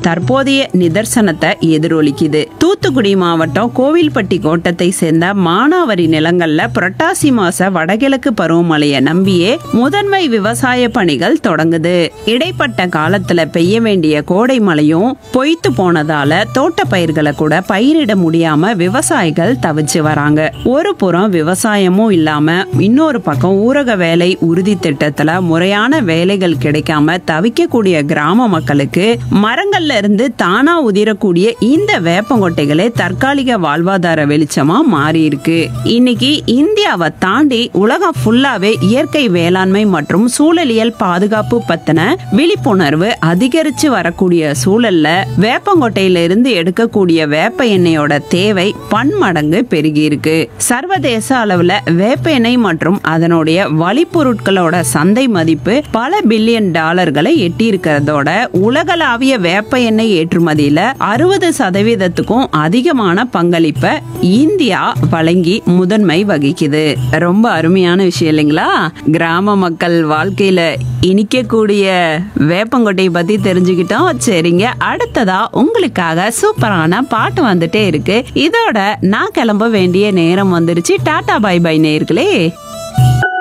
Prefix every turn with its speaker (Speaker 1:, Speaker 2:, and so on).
Speaker 1: தற்போதைய நிதர்சனத்தை எதிரொலிக்குது தூத்துக்குடி மாவட்டம் கோவில்பட்டி கோட்டத்தை சேர்ந்த மானாவரி நிலங்கள்ல புரட்டாசி மாச வடகிழக்கு பருவமழையை நம்பியே முதன்மை விவசாய பணிகள் தொடங்குது இடைப்பட்ட காலத்துல பெய்ய வேண்டிய கோடை மழையும் பொய்த்து போனதால தோட்ட பயிர்களை கூட பயிரிட முடியாம விவசாயிகள் தவிச்சு வராங்க ஒரு புறம் விவசாயமும் இல்லாம இன்னொரு பக்கம் ஊரக வேலை உறுதி திட்டத்துல முறையான வேலைகள் கிடைக்காம தவிக்கக்கூடிய கிராம மக்களுக்கு மரங்கள்ல இருந்து தானா உதிரக்கூடிய இந்த வேப்பங்கொட்டைகளே தற்காலிக வாழ்வாதார வெளிச்சமா மாறி இருக்கு இன்னைக்கு இந்தியாவை தாண்டி உலகம் ஃபுல்லாவே இயற்கை வேளாண்மை மற்றும் சூழலியல் பாதுகாப்பு பத்தின விழிப்புணர்வு அதிகரிச்சு வரக்கூடிய சூழல்ல வேப்பங்கொட்டையில இருந்து எடுக்கக்கூடிய வேப்ப எண்ணெயோட தேவை பன்மடங்கு பெருகி இருக்கு சர்வதேச அளவுல வேப்ப எண்ணெய் மற்றும் அதனுடைய வழிப்பொருட்களோட சந்தை மதிப்பு பல பில்லியன் டாலர்களை எட்டி இருக்கிறதோட உலகளாவிய வேப்ப எண்ணெய் ஏற்றுமதியில அறுபது சதவீதத்துக்கும் அதிகமான பங்களிப்பை இந்தியா வழங்கி முதன்மை வகிக்குது ரொம்ப அருமையான விஷயம் இல்லைங்களா கிராம மக்கள் வாழ்க்கையில இனிக்கக்கூடிய வேப்பங்கொட்டையை பத்தி தெரிஞ்சுக்கிட்டோம் சரிங்க அடுத்ததா உங்களுக்காக சூப்பரான பாட்டு வந்துட்டே இருக்கு இதோட நான் கிளம்ப வேண்டிய நேரம் வந்துருச்சு டாடா பை பை நேர்களே